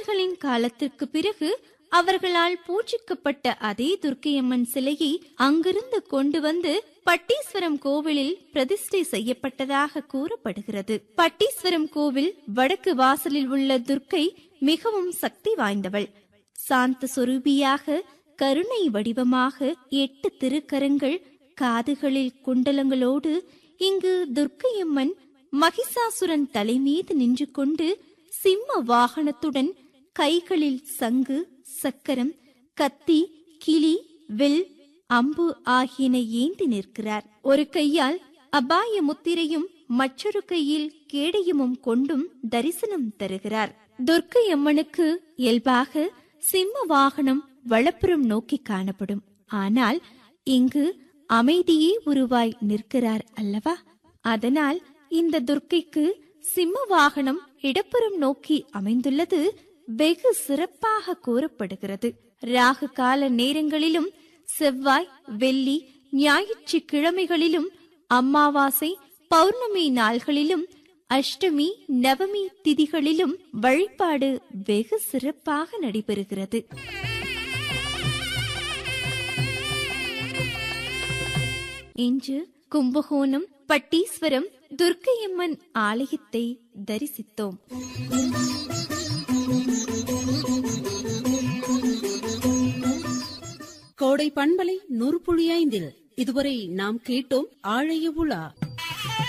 ஆண்டுகளின் காலத்திற்கு பிறகு அவர்களால் பூஜிக்கப்பட்ட அதே துர்க்கையம்மன் சிலையை அங்கிருந்து கொண்டு வந்து பட்டீஸ்வரம் கோவிலில் பிரதிஷ்டை செய்யப்பட்டதாக கூறப்படுகிறது பட்டீஸ்வரம் கோவில் வடக்கு வாசலில் உள்ள துர்க்கை மிகவும் சக்தி வாய்ந்தவள் சாந்த சொரூபியாக கருணை வடிவமாக எட்டு திருக்கரங்கள் காதுகளில் குண்டலங்களோடு இங்கு துர்க்கையம்மன் மகிஷாசுரன் தலைமீது நின்று கொண்டு சிம்ம வாகனத்துடன் கைகளில் சங்கு சக்கரம் கத்தி கிளி வில் அம்பு ஆகியன ஏந்தி நிற்கிறார் ஒரு கையால் அபாய முத்திரையும் மற்றொரு கையில் கேடயமும் கொண்டும் தரிசனம் தருகிறார் துர்க்கை அம்மனுக்கு இயல்பாக சிம்ம வாகனம் வலப்புறம் நோக்கி காணப்படும் ஆனால் இங்கு அமைதியே உருவாய் நிற்கிறார் அல்லவா அதனால் இந்த துர்க்கைக்கு சிம்ம வாகனம் இடப்புறம் நோக்கி அமைந்துள்ளது வெகு சிறப்பாக கூறப்படுகிறது ராகு கால நேரங்களிலும் செவ்வாய் வெள்ளி ஞாயிற்றுக்கிழமைகளிலும் அமாவாசை பௌர்ணமி நாள்களிலும் அஷ்டமி நவமி திதிகளிலும் வழிபாடு வெகு சிறப்பாக நடைபெறுகிறது இன்று கும்பகோணம் பட்டீஸ்வரம் துர்க்கையம்மன் ஆலயத்தை தரிசித்தோம் கோடை பண்பலை நூறு புள்ளி ஐந்தில் இதுவரை நாம் கேட்டோம் ஆழைய உலா